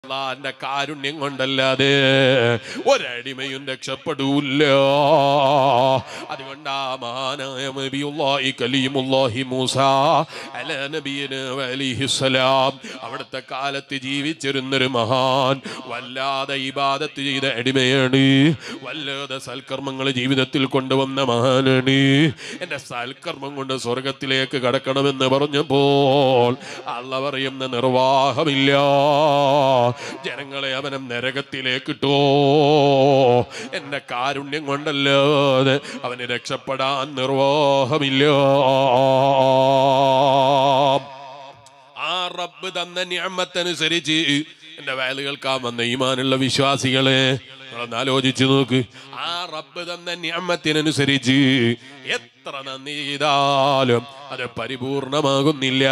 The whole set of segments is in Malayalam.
അള്ളാന്റെ കാരുണ്യം കൊണ്ടല്ലാതെ ഒരടിമയും രക്ഷപ്പെടൂല്ല അതുകൊണ്ടാ മഹാനായ നബിയുള്ളാഹി കലീമുല്ലാഹി മൂസ അല നബിയന അലിഹിസ്സലാം അവിടുത്തെ കാലത്ത് ജീവിച്ചിരുന്നൊരു മഹാൻ വല്ലാതെ ഇബാദത്ത് ചെയ്ത അടിമയാണ് വല്ലാതെ സൽക്കർമ്മങ്ങൾ ജീവിതത്തിൽ കൊണ്ടുവന്ന മഹാനാണ് എന്റെ സൽക്കർമ്മം കൊണ്ട് സ്വർഗത്തിലേക്ക് കടക്കണമെന്ന് പറഞ്ഞപ്പോൾ അള്ള പറയുന്ന നിർവാഹമില്ല ജനങ്ങളെ അവനം നരകത്തിലേക്കിട്ടോ എന്റെ കാരുണ്യം കൊണ്ടല്ലാതെ അവന് രക്ഷപ്പെടാൻ നിർവാഹമില്ല ആ റബ്ബ് തന്ന ഞാമത്തനുസരിച്ച് എന്റെ വയല് കേൾക്കാൻ വന്ന ഈമാനുള്ള വിശ്വാസികളെ നിങ്ങളൊന്ന് ആലോചിച്ചു നോക്ക് ആ റബ്ബ് തന്ന ഞാമത്തിനനുസരിച്ച് എത്ര നന്ദി ചെയ്താലും അത് പരിപൂർണമാകുന്നില്ല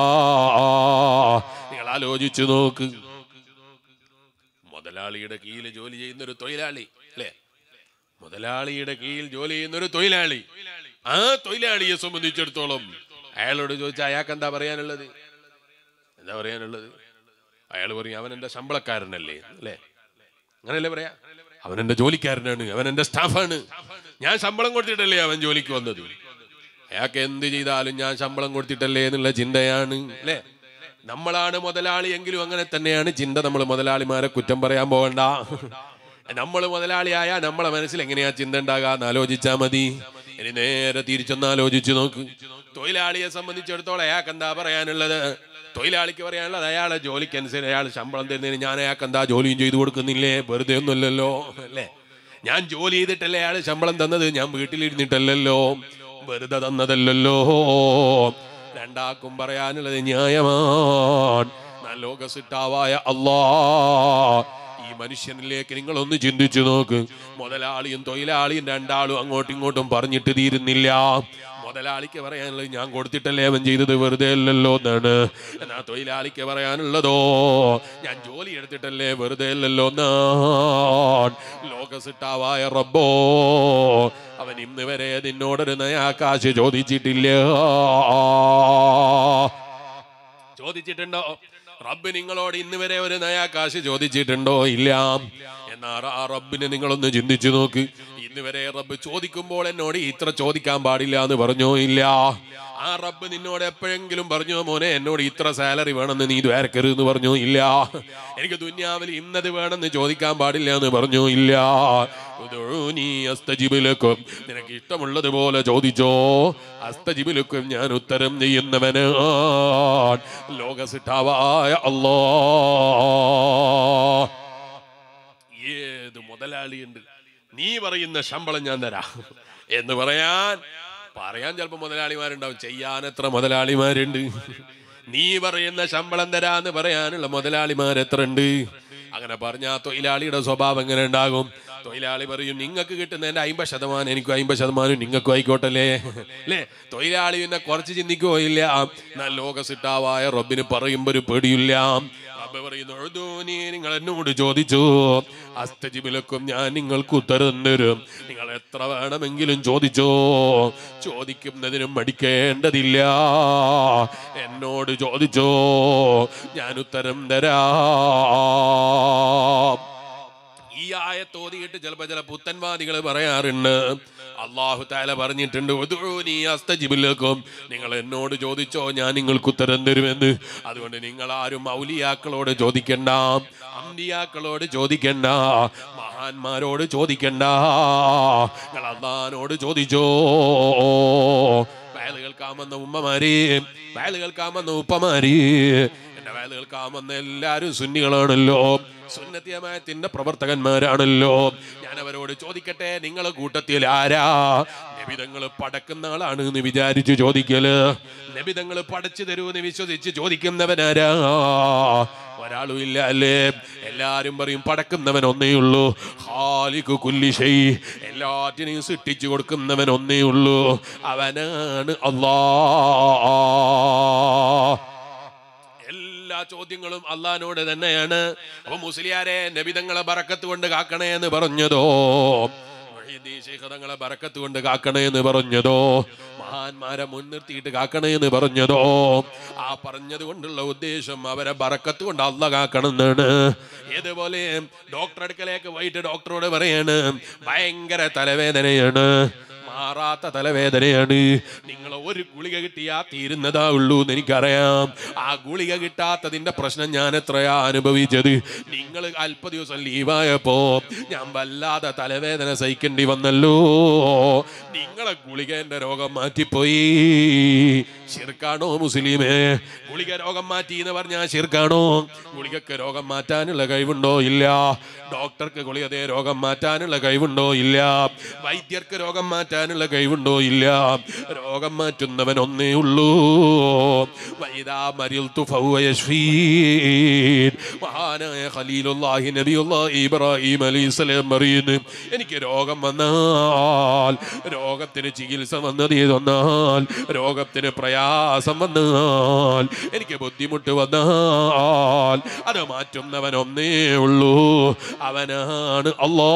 നിങ്ങൾ ആലോചിച്ചു നോക്ക് മുതലാളിയുടെ കീഴിൽ ജോലി ചെയ്യുന്ന ഒരു തൊഴിലാളി അല്ലേ മുതലാളിയുടെ കീഴിൽ ജോലി ചെയ്യുന്ന ഒരു തൊഴിലാളി ആ തൊഴിലാളിയെ സംബന്ധിച്ചിടത്തോളം അയാളോട് ചോദിച്ചാൽ അയാൾക്ക് എന്താ പറയാനുള്ളത് എന്താ പറയാനുള്ളത് അയാൾ പറയും അവൻ എന്റെ ശമ്പളക്കാരനല്ലേ അല്ലേ അങ്ങനെയല്ലേ പറയാ അവൻ എന്റെ ജോലിക്കാരനാണ് അവൻ എന്റെ സ്റ്റാഫാണ് ഞാൻ ശമ്പളം കൊടുത്തിട്ടല്ലേ അവൻ ജോലിക്ക് വന്നത് അയാൾക്ക് എന്ത് ചെയ്താലും ഞാൻ ശമ്പളം കൊടുത്തിട്ടല്ലേ എന്നുള്ള ചിന്തയാണ് അല്ലേ നമ്മളാണ് മുതലാളി എങ്കിലും അങ്ങനെ തന്നെയാണ് ചിന്ത നമ്മൾ മുതലാളിമാരെ കുറ്റം പറയാൻ പോകണ്ട നമ്മൾ മുതലാളിയായ നമ്മളെ മനസ്സിൽ എങ്ങനെയാ ചിന്ത ഉണ്ടാകാന്ന് ആലോചിച്ചാ മതി ഇനി നേരെ തിരിച്ചൊന്ന് ആലോചിച്ചു നോക്ക് തൊഴിലാളിയെ സംബന്ധിച്ചിടത്തോളം അയാൾക്ക് എന്താ പറയാനുള്ളത് തൊഴിലാളിക്ക് പറയാനുള്ളത് അയാളെ ജോലിക്കനുസരിച്ച് അയാൾ ശമ്പളം തരുന്നതിന് ഞാൻ അയാൾക്ക് എന്താ ജോലിയും ചെയ്തു കൊടുക്കുന്നില്ലേ വെറുതെ ഒന്നുമല്ലല്ലോ അല്ലേ ഞാൻ ജോലി ചെയ്തിട്ടല്ലേ അയാൾ ശമ്പളം തന്നത് ഞാൻ വീട്ടിലിരുന്നിട്ടല്ലല്ലോ വെറുതെ തന്നതല്ലല്ലോ രണ്ടാക്കും പറയാനുള്ളത് ന്യായമാണ് ഞാൻ ലോകസിട്ടാവായ അല്ലാ ഈ മനുഷ്യനിലേക്ക് നിങ്ങളൊന്ന് ചിന്തിച്ചു നോക്ക് മുതലാളിയും തൊഴിലാളിയും രണ്ടാളും അങ്ങോട്ടും ഇങ്ങോട്ടും പറഞ്ഞിട്ട് തീരുന്നില്ല മുതലാളിക്ക് പറയാനുള്ളത് ഞാൻ കൊടുത്തിട്ടല്ലേ അവൻ ചെയ്തത് വെറുതെ അല്ലല്ലോ എന്നാണ് എന്നാ തൊഴിലാളിക്ക് പറയാനുള്ളതോ ഞാൻ ജോലി എടുത്തിട്ടല്ലേ വെറുതെ അല്ലല്ലോ എന്നാണ് ലോകസിട്ടാവായ റബ്ബോ അവൻ ഇന്ന് വരെ നിന്നോടൊരു നയാകാശ് ചോദിച്ചിട്ടില്ല ചോദിച്ചിട്ടുണ്ടോ റബ്ബ് നിങ്ങളോട് ഇന്ന് വരെ ഒരു നയാ കാശ് ചോദിച്ചിട്ടുണ്ടോ ഇല്ല എന്നാ ആ റബ്ബിനെ നിങ്ങളൊന്ന് ചിന്തിച്ചു നോക്ക് ഇന്ന് വരെ റബ്ബ് ചോദിക്കുമ്പോൾ എന്നോട് ഇത്ര ചോദിക്കാൻ പാടില്ല എന്ന് പറഞ്ഞോ ഇല്ല ആ റബ്ബ് നിന്നോട് എപ്പോഴെങ്കിലും പറഞ്ഞോ മോനെ എന്നോട് ഇത്ര സാലറി വേണമെന്ന് നീ ദ്വാരക്കരുത് എന്ന് പറഞ്ഞോ ഇല്ല എനിക്ക് ദുന്യാവിൽ ഇന്നത് വേണമെന്ന് ചോദിക്കാൻ പാടില്ല എന്ന് പറഞ്ഞോ ഇല്ല ഉദുഊനി അസ്തജിബിലക്കും നിനക്ക് ഇഷ്ടമുള്ളതുപോലെ ചോദിച്ചോ അസ്തജിബിലക്കും ഞാൻ ഉത്തരം ചെയ്യുന്നവന് ലോകസിട്ടാവായ അല്ലോ ഏത് മുതലാളിയുണ്ട് നീ പറയുന്ന ശമ്പളം ഞാൻ തരാം എന്ന് പറയാൻ പറയാൻ ചിലപ്പോ മുതലാളിമാരുണ്ടാവും ചെയ്യാൻ എത്ര മുതലാളിമാരുണ്ട് നീ പറയുന്ന ശമ്പളം തരാന്ന് പറയാനുള്ള മുതലാളിമാർ എത്ര ഉണ്ട് അങ്ങനെ പറഞ്ഞ ആ തൊഴിലാളിയുടെ സ്വഭാവം എങ്ങനെ ഉണ്ടാകും തൊഴിലാളി പറയും നിങ്ങൾക്ക് കിട്ടുന്നതിന്റെ അമ്പത് ശതമാനം എനിക്കും അമ്പത് ശതമാനം നിങ്ങൾക്കും ആയിക്കോട്ടല്ലേ അല്ലേ തൊഴിലാളി പിന്നെ കുറച്ച് ചിന്തിക്കുകയോ ഇല്ല എന്നാൽ ലോകസിട്ടാവായ റബ്ബിന് പറയുമ്പോ ഒരു പേടിയില്ല റബ്ബ് പറയുന്നു "ഉഴുദൂനി, നിങ്ങൾ എന്നോട് ചോദിച്ചു അസ്തജിബിലക്കും ഞാൻ നിങ്ങൾക്ക് ഉത്തരം തരും നിങ്ങൾ എത്ര വേണമെങ്കിലും ചോദിച്ചോ ചോദിക്കുന്നതിനും മടിക്കേണ്ടതില്ല എന്നോട് ചോദിച്ചോ ഞാൻ ഉത്തരം തരാം ഈ ആയത്തോതിയിട്ട് ചിലപ്പോ ചില പുത്തൻവാദികൾ പറയാറുണ്ട് അള്ളാഹു താല പറഞ്ഞിട്ടുണ്ട് "ഉദ്ഉനി അസ്തജിബിലക്കും നിങ്ങൾ എന്നോട് ചോദിച്ചോ ഞാൻ നിങ്ങൾക്ക് ഉത്തരം തരുമെന്ന് അതുകൊണ്ട് നിങ്ങൾ ആരും ഔലിയാക്കളോട് ചോദിക്കണ്ട അമ്പിയാക്കളോട് ചോദിക്കണ്ട മഹാന്മാരോട് ചോദിക്കണ്ട നിങ്ങൾ അള്ളഹാനോട് ചോദിച്ചോ വയല് കേൾക്കാമെന്ന ഉമ്മമാര് വയല് കേൾക്കാമെന്ന ഉപ്പമാര് എന്റെ വയല് കേൾക്കാമെന്ന എല്ലാരും സുന്നികളാണല്ലോ സുന്നത്തിയമായത്തിന്റെ പ്രവർത്തകന്മാരാണല്ലോ ഞാൻ അവരോട് ചോദിക്കട്ടെ നിങ്ങളെ കൂട്ടത്തിൽ ആരാ നബിതങ്ങൾ പടക്കുന്ന ആളാണ് എന്ന് വിചാരിച്ചു ചോദിക്കല് നബിതങ്ങൾ പടച്ചു തരൂന്ന് വിശ്വസിച്ച് ചോദിക്കുന്നവനാരാ ഒരാളും ഇല്ല അല്ലേ എല്ലാരും പറയും പടക്കുന്നവൻ ഒന്നേ ഉള്ളൂ ഹാലികു കുല്ലിശൈ എല്ലാറ്റിനെയും സൃഷ്ടിച്ചു കൊടുക്കുന്നവൻ ഒന്നേ ഉള്ളൂ അവനാണ് അള്ളാ എല്ലാ ചോദ്യങ്ങളും അള്ളഹാനോട് തന്നെയാണ് അപ്പൊ മുസ്ലിയാരെ നബിതങ്ങളെ ബറക്കത്ത് കൊണ്ട് കാക്കണേ എന്ന് പറഞ്ഞതോ മുഹീദ്ദീൻ ശൈഖ് തങ്ങളെ ബറക്കത്ത് കൊണ്ട് കാക്കണേ എന്ന് പറഞ്ഞതോ മഹാന്മാരെ മുൻനിർത്തിയിട്ട് കാക്കണേ എന്ന് പറഞ്ഞതോ ആ പറഞ്ഞത് കൊണ്ടുള്ള ഉദ്ദേശം അവരെ ബറക്കത്ത് കൊണ്ട് അല്ല കാക്കണം എന്നാണ് ഏതുപോലെ ഡോക്ടർ അടുക്കലേക്ക് പോയിട്ട് ഡോക്ടറോട് പറയാണ് ഭയങ്കര തലവേദനയാണ് മാറാത്ത തലവേദനയാണ് നിങ്ങൾ ഒരു ഗുളിക കിട്ടിയാ തീരുന്നതാ ഉള്ളൂ എന്ന് എനിക്കറിയാം ആ ഗുളിക കിട്ടാത്തതിന്റെ പ്രശ്നം ഞാൻ എത്രയാ അനുഭവിച്ചത് നിങ്ങൾ അല്പ ദിവസം ലീവായപ്പോ ഞാൻ വല്ലാതെ തലവേദന സഹിക്കേണ്ടി വന്നല്ലോ നിങ്ങളെ ഗുളിക എന്റെ രോഗം മാറ്റിപ്പോയി ശിർക്കാണോ മുസ്ലിമേ ഗുളിക രോഗം മാറ്റി എന്ന് പറഞ്ഞാൽ ശിർക്കാണോ ഗുളികക്ക് രോഗം മാറ്റാനുള്ള കഴിവുണ്ടോ ഇല്ല ഡോക്ടർക്ക് ഗുളികതേ രോഗം മാറ്റാനുള്ള കഴിവുണ്ടോ ഇല്ല വൈദ്യർക്ക് രോഗം മാറ്റാനുള്ള കഴിവുണ്ടോ ഇല്ല രോഗം മാറ്റുന്നവൻ ഒന്നേ ഉള്ളൂ വൈദാ മരിൽതു ഫഹുവ യശ്ഫീൻ മഹാനായ ഖലീലുള്ളാഹി നബിയുള്ളാഹി ഇബ്രാഹിം അലൈഹിസ്സലാം പറയുന്നു എനിക്ക് രോഗം വന്നാൽ രോഗത്തിന് ചികിത്സ വന്നത് വന്നാൽ രോഗത്തിന് പ്രയാസം വന്നാൽ എനിക്ക് ബുദ്ധിമുട്ട് വന്നാൽ അത് മാറ്റുന്നവൻ ഒന്നേ ഉള്ളൂ അവനാണ് അല്ലാ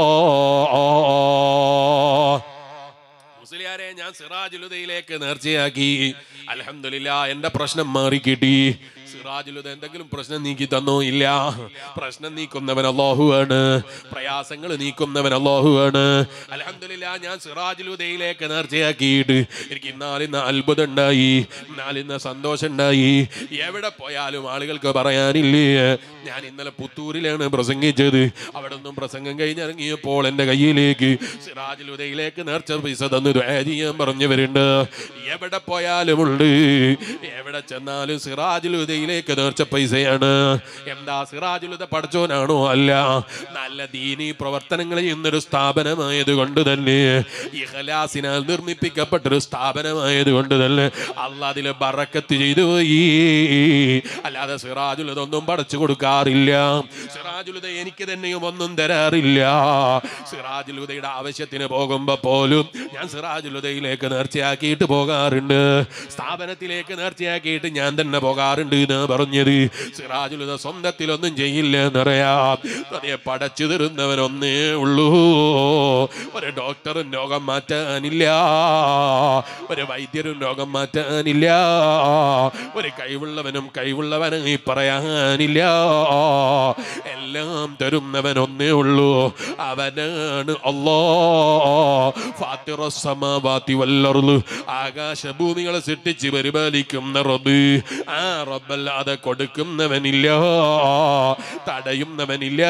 മുസ്ലിയാരെ ഞാൻ സിറാജുലുദയിലേക്ക് നേർച്ചയാക്കി അലഹമില്ല എന്റെ പ്രശ്നം മാറി കിട്ടി സിറാജുലുദ എന്തെങ്കിലും പ്രശ്നം നീക്കി തന്നോ ഇല്ല പ്രശ്നം നീക്കുന്നവൻ അള്ളാഹുവാണ് പ്രയാസങ്ങൾ നീക്കുന്നവൻ അള്ളാഹുവാണ് അലഹമില്ല ഞാൻ സിറാജുലുദയിലേക്ക് നേർച്ചയാക്കിയിട്ട് എനിക്ക് ഇന്നാലിന്ന് അത്ഭുതം ഉണ്ടായി ഇന്നാലിന്ന് സന്തോഷം ഉണ്ടായി എവിടെ പോയാലും ആളുകൾക്ക് പറയാനില്ലേ ഞാൻ ഇന്നലെ പുത്തൂരിലാണ് പ്രസംഗിച്ചത് അവിടെ നിന്നും പ്രസംഗം കഴിഞ്ഞിറങ്ങിയപ്പോൾ എൻ്റെ കയ്യിലേക്ക് സിറാജുലുദയിലേക്ക് നേർച്ച പൈസ തന്നു ദുആ ചെയ്യാൻ പറഞ്ഞവരുണ്ട് എവിടെ പോയാലും ഉണ്ട് എവിടെ ചെന്നാലും സിറാജുലുദയിലേക്ക് നേർച്ച പൈസയാണ് എന്താ സിറാജുലുദ പഠിച്ചോനാണോ അല്ല നല്ല ദീനി പ്രവർത്തനങ്ങൾ ചെയ്യുന്നൊരു സ്ഥാപനമായത് കൊണ്ട് തന്നെ ഇഖലാസിനാൽ നിർമ്മിപ്പിക്കപ്പെട്ടൊരു സ്ഥാപനമായത് കൊണ്ട് തന്നെ അല്ല അതിൽ ബറക്കത്ത് ചെയ്തു പോയി അല്ലാതെ സിറാജുലത ഒന്നും പഠിച്ചു കൊടുക്കാറില്ല സിറാജുലത എനിക്ക് തന്നെയും ഒന്നും തരാറില്ല സിറാജുലുദയുടെ ആവശ്യത്തിന് പോകുമ്പോ പോലും ഞാൻ സിറാജുലുദയിലേക്ക് നേർച്ചയാക്കിയിട്ട് പോകാറുണ്ട് സ്ഥാപനത്തിലേക്ക് നേർച്ചയാക്കിയിട്ട് ഞാൻ തന്നെ പോകാറുണ്ട് എന്ന് പറഞ്ഞത് സിറാജുലുദ സ്വന്തത്തിലൊന്നും ചെയ്യില്ല എന്നറിയാം അതേ പടച്ചു തരുന്നവൻ ഒന്നേ ഉള്ളൂ ഒരു ഡോക്ടറും രോഗം മാറ്റാനില്ല ഒരു വൈദ്യരും രോഗം മാറ്റാനില്ല ഒരു കഴിവുള്ളവനും കഴിവുള്ളവനായി പറയാനില്ല എല്ലാം തരുന്നവൻ ഒന്നേ ഉള്ളൂ അവനാണ് അല്ലാ ഫാത്തിറസമാവാത്തി വല്ലറുള്ളു ആകാശഭൂമികളെ സൃഷ്ടിച്ച് പരിപാലിക്കുന്ന റബ്ബ് ആ റബ്ബല്ലാതെ കൊടുക്കുന്നവനില്ല തടയുന്നവനില്ല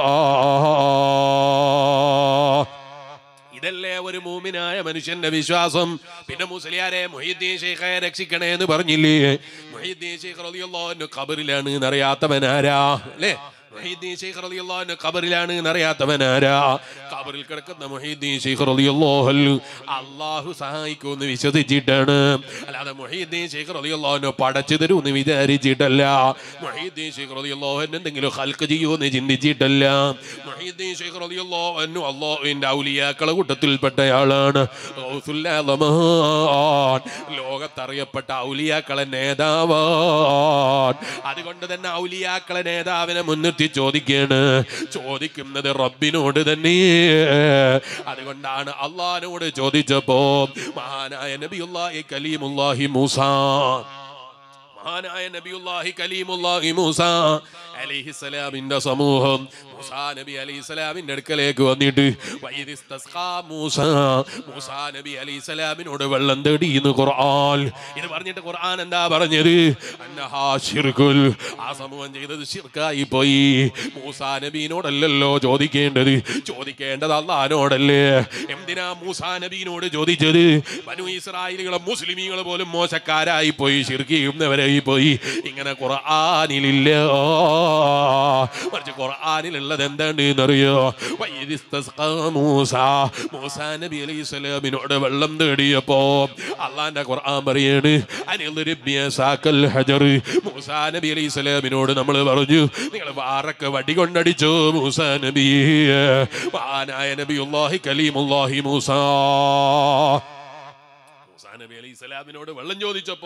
ഇതല്ലേ ഒരു മൂമിനായ മനുഷ്യന്റെ വിശ്വാസം പിന്നെ മുസ്ലിയാരെ മൊഹീദ്ദീൻ ഷെയ്ഖെ രക്ഷിക്കണേ എന്ന് പറഞ്ഞില്ലേ മൊഹീദ്ദീൻ ഷെയ്ഖ് റളിയല്ലാഹു അൻഹു ഖബറിലാണ് എന്നറിയാത്തവനാരാ അല്ലേ മൊഹീദ്ദീൻ ഷെയ്ഖ് റളിയല്ലാഹു അൻഹു ഖബറിലാണ് എന്നറിയാത്തവനാരാ ഖബറിൽ കിടക്കുന്ന മൊഹീദ്ദീൻ ഷെയ്ഖ് റളിയല്ലാഹു അൻഹു അല്ലാഹു സഹായിക്കുമെന്ന് വിശ്വസിച്ചിട്ടാണ് അല്ലാതെ മൊഹീദ്ദീൻ ഷെയ്ഖ് റളിയല്ലാഹു അൻഹു പടച്ചു തരുമെന്ന് വിചാരിച്ചിട്ടല്ല മൊഹീദ്ദീൻ ഷെയ്ഖ് റളിയല്ലാഹു അൻഹു എന്തെങ്കിലും ഹൽക്ക് ചെയ്യുമെന്ന് ചിന്തിച്ചിട്ടല്ല മൊഹീദ്ദീൻ ഷെയ്ഖ് റളിയല്ലാഹു അൻഹു അല്ലാഹുവിന്റെ ഔലിയാക്കളെ കൂട്ടത്തിൽപ്പെട്ടയാളാണ് ഗൗസുൽ ആലമാൻ. ലോകത്തറിയപ്പെട്ട ഔലിയാക്കളെ നേതാവാൻ അതുകൊണ്ട് തന്നെ ഔലിയാക്കളെ നേതാവിനെ മുൻനിർത്തി ചോദിക്കാണ് ചോദിക്കുന്നത് റബ്ബിനോട് തന്നെ അതുകൊണ്ടാണ് അള്ളഹാനോട് ചോദിച്ചപ്പോ മഹാനായ നബിയുല്ലാഹി കലീമുല്ലാഹി മൂസ മഹാനായ നബിയുല്ലാഹി കലീമുല്ലാഹി മൂസ അലൈഹിസ്സലാമിന്റെ സമൂഹം മൂസാ നബി അലൈഹിസ്സലാമിന്റെ അടുക്കലേക്ക് വന്നിട്ട് വൈദിസ്തസ്ഖാ മൂസ മൂസാ നബി അലൈഹിസ്സലാമിനോട് വെള്ളം തേടി എന്ന് ഖുർആൻ ഇത് പറഞ്ഞിട്ട് ഖുർആൻ എന്താ പറഞ്ഞത് അന്നഹാ ശിർകുൽ ആ സമൂഹം ചെയ്തത് ശിർക്കായി പോയി മൂസാ നബീനോടല്ലല്ലോ ചോദിക്കേണ്ടത് ചോദിക്കേണ്ടത് അള്ളഹാനോടല്ലേ എന്തിനാ മൂസാ നബീനോട് ചോദിച്ചത് ബനു ഇസ്രായേലുകളെ മുസ്ലിമീങ്ങൾ പോലും മോശക്കാരായി പോയി ശിർക്ക് ചെയ്യുന്നവരായി പോയി ഇങ്ങനെ ഖുർആനിലില്ല മറിച്ച് ഖുർആനിലുള്ളത് എന്താണ് എന്നറിയോ വൈദിസ്തസ്ഖാ മൂസ മൂസാ നബി അലൈഹി സ്വലാമിനോട് വെള്ളം തേടിയപ്പോ അള്ളാന്റെ ഖുർആൻ പറയാണ് അനിൽ ഹജർ മൂസാ നബി അലൈഹി സ്വലാമിനോട് നമ്മൾ പറഞ്ഞു നിങ്ങൾ വാറൊക്കെ വടി കൊണ്ടടിച്ചോ മൂസാ നബി മഹാനായ നബിയുല്ലാഹി കലീമുല്ലാഹി മൂസ മൂസാ നബി അലൈഹി സ്വലാമിനോട് വെള്ളം ചോദിച്ചപ്പോ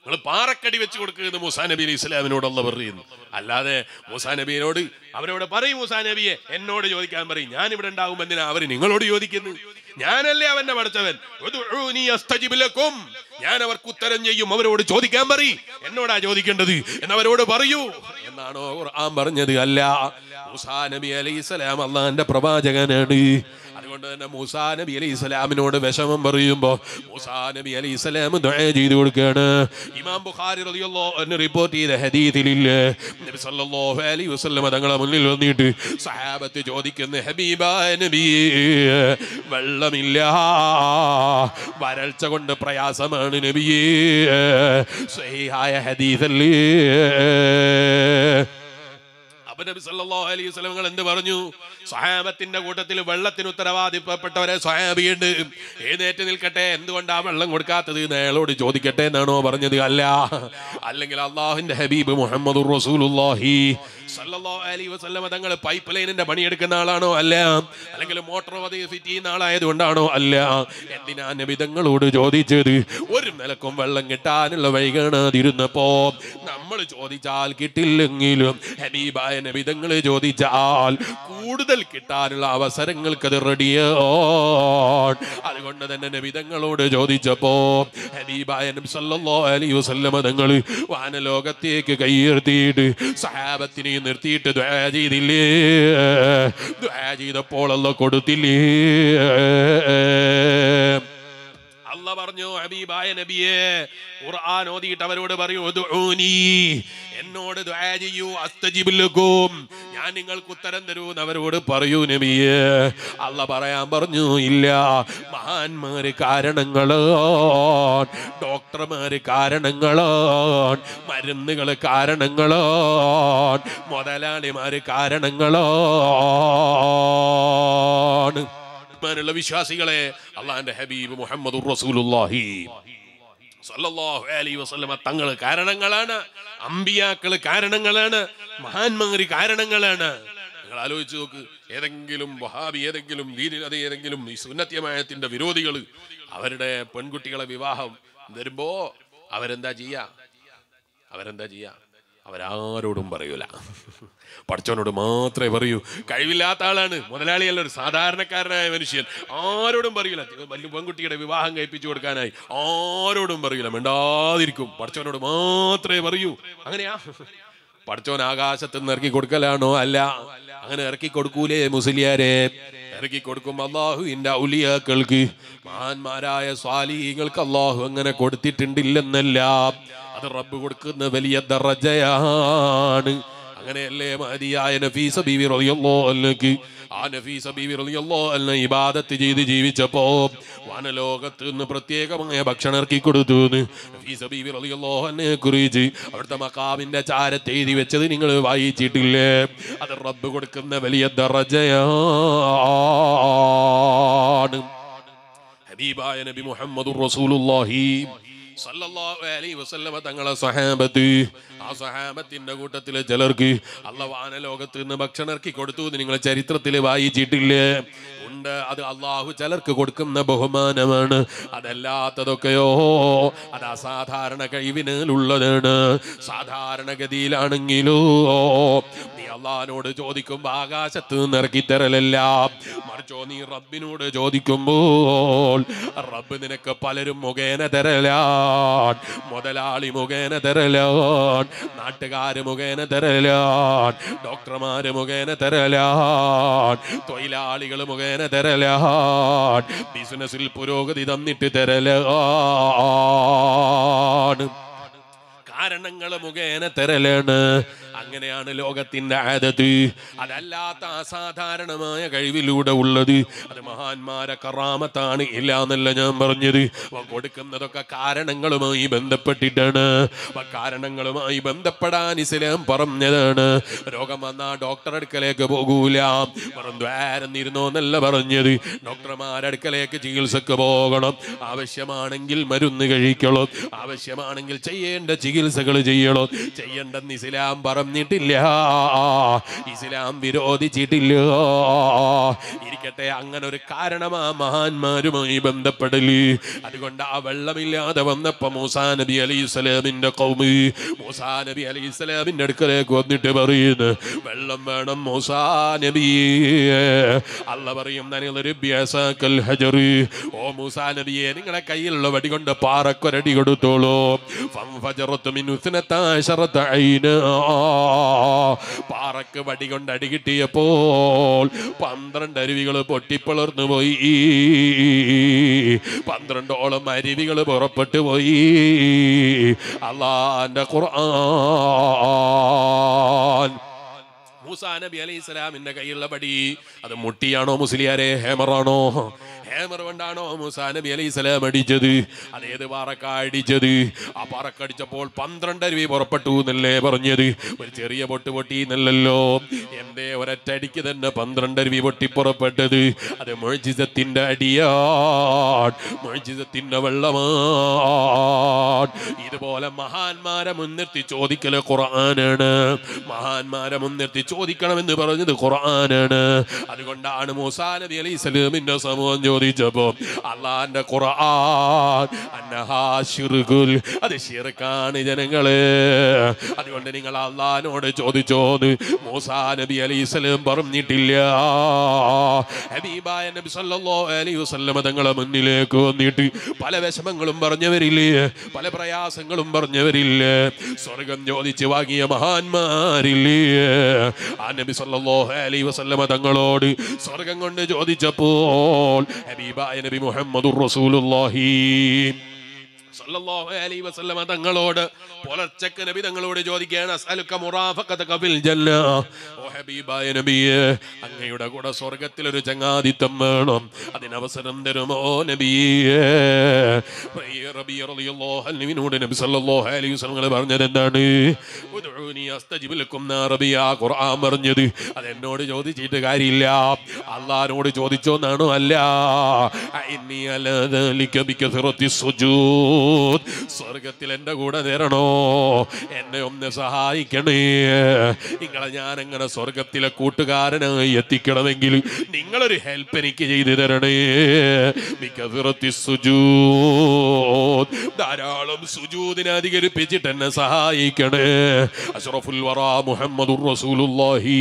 നിങ്ങൾ പാറക്കടി വെച്ച് കൊടുക്കുന്നത് മൂസാ നബി അലൈഹി ഇസ്ലാമിനോട് അല്ല പറയുന്നു അല്ലാതെ മൂസാ നബിയോട് അവരോട് പറയും മൂസാ നബിയെ എന്നോട് ചോദിക്കാൻ പറയും ഞാൻ ഇവിടെ ഉണ്ടാകും എന്തിനാ അവർ നിങ്ങളോട് ചോദിക്കുന്നു ഞാനല്ലേ അവന്റെ പഠിച്ചവൻ ഉദ്ഉനി അസ്തജിബ് ലക്കും. ഞാൻ അവർക്ക് ഉത്തരം ചെയ്യും അവരോട് ചോദിക്കാൻ പറയും എന്നോടാ ചോദിക്കേണ്ടത് എന്നവരോട് പറയൂ എന്നാണോ ഖുർആൻ പറഞ്ഞത് അല്ല മൂസാ നബി അലൈഹി സ്വലാം അള്ളാന്റെ പ്രവാചകനാണ് അതുകൊണ്ട് തന്നെ മൂസാ നബി അലൈഹി സ്വലാമിനോട് വിഷമം പറയുമ്പോ മൂസാ നബി അലൈഹി സ്വലാം ദുആ ചെയ്തു കൊടുക്കുകയാണ് ഇമാം ബുഖാരി റളിയല്ലാഹു അൻഹു റിപ്പോർട്ട് ചെയ്ത ഹദീസിലില്ലേ നബി സല്ലല്ലാഹു അലൈഹി വസല്ലം തങ്ങളെ മുന്നിൽ വന്നിട്ട് സഹാബത്ത് ചോദിക്കുന്ന ഹബീബായ നബിയേ വെള്ളമില്ല വരൾച്ച കൊണ്ട് പ്രയാസമാണ് നബിയേ സഹിഹായ ഹദീസല്ലേ അപ്പൊ നബി സല്ലല്ലാഹു അലൈഹി വസല്ലം എന്ത് പറഞ്ഞു സ്വഹാബത്തിന്റെ കൂട്ടത്തിൽ വെള്ളത്തിന് ഉത്തരവാദിത്തപ്പെട്ടവരെ സ്വഹാബിയുണ്ട് എഴുന്നേറ്റ് നിൽക്കട്ടെ എന്തുകൊണ്ടാ വെള്ളം കൊടുക്കാത്തത് എന്ന് അയാളോട് ചോദിക്കട്ടെ എന്നാണോ പറഞ്ഞത് അല്ല അല്ലെങ്കിൽ അള്ളാഹുവിന്റെ ഹബീബ് മുഹമ്മദ് റസൂലുള്ളാഹി സല്ലല്ലാഹു അലൈഹി വസല്ലം തങ്ങൾ പൈപ്പ് ലൈനിന്റെ പണിയെടുക്കുന്ന ആളാണോ അല്ല അല്ലെങ്കിൽ മോട്ടോർ പതി ഫിറ്റ് ചെയ്യുന്ന ആളായത് കൊണ്ടാണോ അല്ല എന്തിനാ നബി തങ്ങളോട് ചോദിച്ചത് ഒരു നിലക്കും വെള്ളം കിട്ടാനുള്ള വഴി കാണാതിരുന്നപ്പോ നമ്മൾ ചോദിച്ചാൽ കിട്ടില്ലെങ്കിലും ഹബീബായ നബിതങ്ങൾ ചോദിച്ചാൽ കൂടുതൽ കിട്ടാനുള്ള അവസരങ്ങൾക്ക് അത് റെഡിയാണ് അതുകൊണ്ട് തന്നെ നബിതങ്ങളോട് ചോദിച്ചപ്പോ ഹബീബായ നബി സല്ലല്ലാഹു അലൈഹി വസല്ലമ തങ്ങൾ വാനലോകത്തേക്ക് കൈയുയർത്തിയിട്ട് സഹാബത്തിനെ നിർത്തിയിട്ട് ദുആ ചെയ്തില്ലേ ദുആ ചെയ്തപ്പോൾ അല്ല കൊടുത്തില്ലേ അല്ല പറഞ്ഞു ഹബീബായ നബിയെ ഖുർആൻ ഓതിയിട്ട് അവരോട് പറയൂ ഉദ്ഉനി എന്നോട് ദുആ ചെയ്യൂ അസ്തജിബ് ലക്കും ഞാൻ നിങ്ങൾക്ക് ഉത്തരം തരൂ എന്ന് അവരോട് പറയൂ നബിയെ അല്ല പറയാൻ പറഞ്ഞു ഇല്ല മഹാന്മാര് കാരണങ്ങളാണ് ഡോക്ടർമാര് കാരണങ്ങളാണ് മരുന്നുകൾ കാരണങ്ങളാണ് മുതലാളിമാര് കാരണങ്ങളാണ് ബഹുമാനുള്ള വിശ്വാസികളെ അള്ളാന്റെ ഹബീബ് മുഹമ്മദ് റസൂലുള്ളാഹി സല്ലല്ലാഹു അലൈഹി വസല്ലമ തങ്ങൾ കാരണങ്ങളാണ് അമ്പിയാക്കള് കാരണങ്ങളാണ് മഹാന്മാര് കാരണങ്ങളാണ് നിങ്ങൾ ആലോചിച്ച് നോക്ക് ഏതെങ്കിലും വഹാബി ഏതെങ്കിലും ദീനിൽ അത് ഏതെങ്കിലും ഈ സുന്നത്യമായത്തിന്റെ വിരോധികൾ അവരുടെ പെൺകുട്ടികളെ വിവാഹം വരുമ്പോ അവരെന്താ ചെയ്യാ അവരെന്താ ചെയ്യാ അവരാരോടും പറയൂല പഠിച്ചവനോട് മാത്രമേ പറയൂ കഴിവില്ലാത്ത ആളാണ് മുതലാളിയല്ല ഒരു സാധാരണക്കാരനായ മനുഷ്യൻ ആരോടും പറയൂല വലിയ പെൺകുട്ടിയുടെ വിവാഹം കഴിപ്പിച്ചു കൊടുക്കാനായി ആരോടും പറയൂല മിണ്ടാതിരിക്കും പഠിച്ചവനോട് മാത്രമേ പറയൂ അങ്ങനെയാ പഠിച്ചവൻ ആകാശത്ത് നിന്ന് ഇറക്കി കൊടുക്കലാണോ അല്ല അങ്ങനെ ഇറക്കി കൊടുക്കൂലേ മുസ്ലിയാരെ ഇറക്കി കൊടുക്കും അള്ളാഹുവിന്റെ ഔലിയാക്കൾക്ക് മഹാന്മാരായ സ്വാലിഹീങ്ങൾക്ക് അള്ളാഹു അങ്ങനെ കൊടുത്തിട്ടുണ്ടില്ലെന്നല്ല അത് റബ്ബ് കൊടുക്കുന്ന വലിയ ദറജയാണ് അങ്ങനെയല്ലേ മഹദിയായ നഫീസ ബീവി റളിയല്ലാഹു അൻഹയ്ക്ക് ആ നഫീസ ബീവി റളിയല്ലാഹു അൻഹ ഇബാദത്ത് ചെയ്ത് ജീവിച്ചപ്പോ വനലോകത്ത് നിന്ന് പ്രത്യേകമായ ഭക്ഷണം ഇറക്കി കൊടുത്തു എന്ന് നഫീസ ബീവി റളിയല്ലാഹു അൻഹയെ കുറിച്ച് അവിടുത്തെ മക്കാമിന്റെ ചാരത്ത് എഴുതി വെച്ചത് നിങ്ങൾ വായിച്ചിട്ടില്ലേ അത് റബ്ബ് കൊടുക്കുന്ന വലിയ ദറജയാണ് ഹബീബായ നബി മുഹമ്മദ് റസൂലുള്ളാഹി സല്ലല്ലാഹു അലൈഹി വസല്ലമ തങ്ങളെ സഹാബത്ത് ആ സഹാബത്തിന്റെ കൂട്ടത്തിലെ ചിലർക്ക് അല്ല വാനലോകത്ത് നിന്ന് ഭക്ഷണം ഇറക്കി കൊടുത്തു എന്ന് നിങ്ങൾ ചരിത്രത്തിൽ വായിച്ചിട്ടില്ലേ ഉണ്ട് അത് അള്ളാഹു ചിലർക്ക് കൊടുക്കുന്ന ബഹുമാനമാണ് അതല്ലാത്തതൊക്കെയോ അത് അസാധാരണ കഴിവിനുള്ളതാണ് സാധാരണഗതിയിലാണെങ്കിലോ നീ അള്ളഹാനോട് ചോദിക്കുമ്പോ ആകാശത്ത് നിന്ന് ഇറക്കി തരലല്ല മറിച്ചോ നീ റബ്ബിനോട് ചോദിക്കുമ്പോൾ റബ്ബ് നിനക്ക് പലരും മുഖേന തരലാൻ മുതലാളി മുഖേന തരലാൻ നാട്ടുകാര് മുഖേന തരലാൻ ഡോക്ടർമാര് മുഖേന തരലാൻ തൊഴിലാളികൾ മുഖേന തരലാൻ ബിസിനസ്സിൽ പുരോഗതി തന്നിട്ട് തരലാണ് കാരണങ്ങൾ മുഖേന തരലാണ് അങ്ങനെയാണ് ലോകത്തിന്റെ ആദത്ത് അതല്ലാത്ത അസാധാരണമായ കഴിവിലൂടെ ഉള്ളത് അത് മഹാന്മാരെ കറാമത്താണ് ഇല്ല എന്നല്ല ഞാൻ പറഞ്ഞത് അവ കൊടുക്കുന്നതൊക്കെ കാരണങ്ങളുമായി ബന്ധപ്പെട്ടിട്ടാണ് അവ കാരണങ്ങളുമായി ബന്ധപ്പെടാൻ ഇസ്ലാം പറഞ്ഞതാണ് രോഗം വന്നാ ഡോക്ടർ അടുക്കലേക്ക് പോകൂല വെറും ദ്വാരന്നിരുന്നോ എന്നല്ല പറഞ്ഞത് ഡോക്ടർമാരുടെ അടുക്കലേക്ക് ചികിത്സക്ക് പോകണം ആവശ്യമാണെങ്കിൽ മരുന്ന് കഴിക്കണം ആവശ്യമാണെങ്കിൽ ചെയ്യേണ്ട ചികിത്സകൾ ചെയ്യണം ചെയ്യേണ്ടെന്ന് ഇസ്ലാം പറഞ്ഞ പറഞ്ഞിട്ടില്ല ഇസ്ലാം വിരോധിച്ചിട്ടില്ല ഇരിക്കട്ടെ അങ്ങനെ ഒരു കാരണമാ മഹാന്മാരുമായി ബന്ധപ്പെടല് അതുകൊണ്ട് ആ വെള്ളമില്ലാതെ വന്നപ്പോ മൂസാ നബി അലൈഹി സ്വലാമിന്റെ കൗമി മൂസാ നബി അലൈഹി സ്വലാമിന്റെ അടുക്കലേക്ക് വന്നിട്ട് പറയുന്നു വെള്ളം വേണം മൂസാ നബി അല്ല പറയും നനിലൊരു ബ്യാസാക്കൽ ഹജറ് ഓ മൂസാ നബിയെ നിങ്ങളുടെ കയ്യിലുള്ള വടി കൊണ്ട് പാറക്കൊരടി കൊടുത്തോളൂ ഫംഫജറത്ത് മിൻ ഉസ്നത്താശറത്ത ഐന. പാറക്ക് വടി കൊണ്ട് അടി കിട്ടിയപ്പോൾ പന്ത്രണ്ട് അരുവികൾ പൊട്ടിപ്പിളർന്നു പോയി പന്ത്രണ്ടോളം അരുവികൾ പുറപ്പെട്ടു പോയി അള്ളാന്റെ ഖുർആൻ മൂസാ നബി അലൈഹി സ്വലാമിന്റെ കയ്യിലുള്ള പടി അത് മുട്ടിയാണോ മുസ്ലിയാരെ ഹേമറാണോ ഹേമർ കൊണ്ടാണോ മൂസാ നബി അലൈഹി സ്വലാം അടിച്ചത് അതേത് പാറക്ക അടിച്ചത് ആ പാറക്കടിച്ചപ്പോൾ പന്ത്രണ്ട് അരുവി പുറപ്പെട്ടു എന്നല്ലേ പറഞ്ഞത് ഒരു ചെറിയ പൊട്ട് പൊട്ടി എന്നല്ലല്ലോ എന്തേ ഒരറ്റടിക്ക് തന്നെ പന്ത്രണ്ട് അരുവി പൊട്ടി പുറപ്പെട്ടത് അത് മൊഴിജിതത്തിന്റെ അടിയാട് മൊഴിജിതത്തിന്റെ വെള്ളമാട് ഇതുപോലെ മഹാന്മാരെ മുൻനിർത്തി ചോദിക്കല് ഖുർആനാണ് മഹാന്മാരെ മുൻനിർത്തി ചോദിക്കണമെന്ന് പറഞ്ഞത് ഖുർആനാണ് അതുകൊണ്ടാണ് മൂസാ നബി അലൈഹി സ്വലാമിന്റെ സമൂഹം ചോദിച്ചപ്പോ അള്ളാന്റെ ഖുർആൻ അന്നഹാ ശിർകുൽ അത് ഷിർക്കാണ് ജനങ്ങളെ അതുകൊണ്ട് നിങ്ങൾ അള്ളഹാനോട് ചോദിച്ചോന്ന് മൂസാ നബി അലൈഹി സ്വലം പറഞ്ഞിട്ടില്ല ഹബീബായ നബി സല്ലല്ലാഹു അലൈഹി വസല്ലമ തങ്ങളെ മുന്നിലേക്ക് വന്നിട്ട് പല വിഷമങ്ങളും പറഞ്ഞവരില്ലേ പല പ്രയാസങ്ങളും പറഞ്ഞവരില്ലേ സ്വർഗം ചോദിച്ച് വാങ്ങിയ മഹാന്മാരില്ലേ ആ നബി സല്ലല്ലാഹു അലൈഹി വസല്ലമ തങ്ങളോട് സ്വർഗം കൊണ്ട് ചോദിച്ചപ്പോൾ ഹബീബായ നബി മുഹമ്മദുർ റസൂലുള്ളാഹി സല്ലല്ലാഹു അലൈഹി വസല്ലമ തങ്ങളോട് പുലർച്ചക്ക് നബി തങ്ങളോട് ചോദിക്കുകയാണ് അസ്അലുക മുറാഫഖതക ഫിൽ ജന്ന ഓ ഹബീബായ നബിയെ അങ്ങയുടെ കൂടെ സ്വർഗ്ഗത്തിൽ ഒരു ചങ്ങാതിത്തം വേണം അതിന് അവസരം തരുമോ നബിയെ റബി റളിയല്ലാഹു അൻഹുവിനോട് നബി സല്ലല്ലാഹു അലൈഹി വസല്ലം പറഞ്ഞത് എന്താണ് ഉദ്ഉനി അസ്തജിബ് ലക്കും നാ റബിയ ഖുർആൻ പറഞ്ഞത് അത് എന്നോട് ചോദിച്ചിട്ട് കാര്യമില്ല അള്ളാഹിനോട് ചോദിച്ചോന്നാണോ അല്ല ഇന്നി അലാ ദാലിക ബികഥറത്തി സുജൂദ് സ്വർഗത്തിൽ എൻ്റെ കൂടെ തരണോ എന്നെ ഒന്ന് സഹായിക്കണേ നിങ്ങളെ ഞാൻ അങ്ങനെ സ്വർഗത്തിലെ കൂട്ടുകാരനായി എത്തിക്കണമെങ്കിൽ നിങ്ങളൊരു ഹെൽപ്പ് എനിക്ക് ചെയ്തു തരണേ ബികഥറത്തി സുജൂദ് ധാരാളം സുജൂദിനെ അധികരിപ്പിച്ചിട്ട് എന്നെ സഹായിക്കണേ അഷ്റഫുൽ വറ മുഹമ്മദുർ റസൂലുള്ളാഹി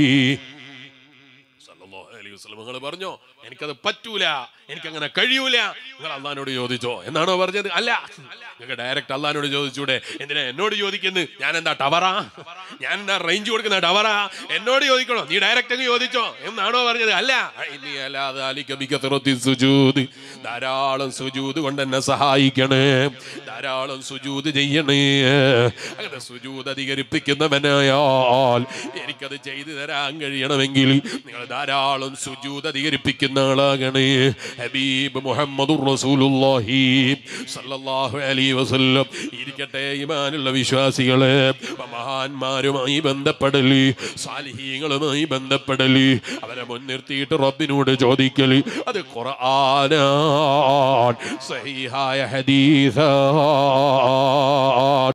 സല്ലല്ലാഹു അലൈഹി വസല്ലം നിങ്ങൾ പറഞ്ഞോ എനിക്കത് പറ്റൂല എനിക്കങ്ങനെ കഴിയൂല നിങ്ങൾ അള്ളഹാനോട് ചോദിച്ചോ എന്നാണോ പറഞ്ഞത് അല്ല നിങ്ങൾക്ക് ഡയറക്റ്റ് അള്ളഹാനോട് ചോദിച്ചൂടെ എന്തിനാ എന്നോട് ചോദിക്കുന്നത് ഞാൻ എന്താ ടവറാ ഞാൻ എന്താ റേഞ്ച് കൊടുക്കുന്ന ടവറാ എന്നോട് ചോദിക്കണോ നീ ഡയറക്റ്റ് അങ്ങ് ചോദിച്ചോ എന്നാണോ പറഞ്ഞത് അല്ല ഇനി അല്ലാതെ അലിക്കബിക്കത്തിറത്തി സുജൂത് ധാരാളം സുജൂത് കൊണ്ട് എന്നെ സഹായിക്കണേ ധാരാളം സുജൂത് ചെയ്യണേ അങ്ങനെ സുജൂത് അധികരിപ്പിക്കുന്നവനായാൽ എനിക്കത് ചെയ്തു തരാൻ കഴിയണമെങ്കിൽ നിങ്ങൾ ധാരാളം സുജൂത് അധികരിപ്പിക്കുന്ന ആളാകണേ ഹബീബ് മുഹമ്മദുർ റസൂലുള്ളാഹി സല്ലല്ലാഹു അലൈഹി വസല്ലം ഇരിക്കട്ടെ ഈമാനുള്ള വിശ്വാസികളെ മഹാന്മാരുമായി ബന്ധപ്പെടല് സാലിഹീങ്ങളുമായി ബന്ധപ്പെടല് അവരെ മുൻനിർത്തിയിട്ട് റബ്ബിനോട് ചോദിക്കല് അത് ഖുർആനാൻ സഹീഹായ ഹദീസാ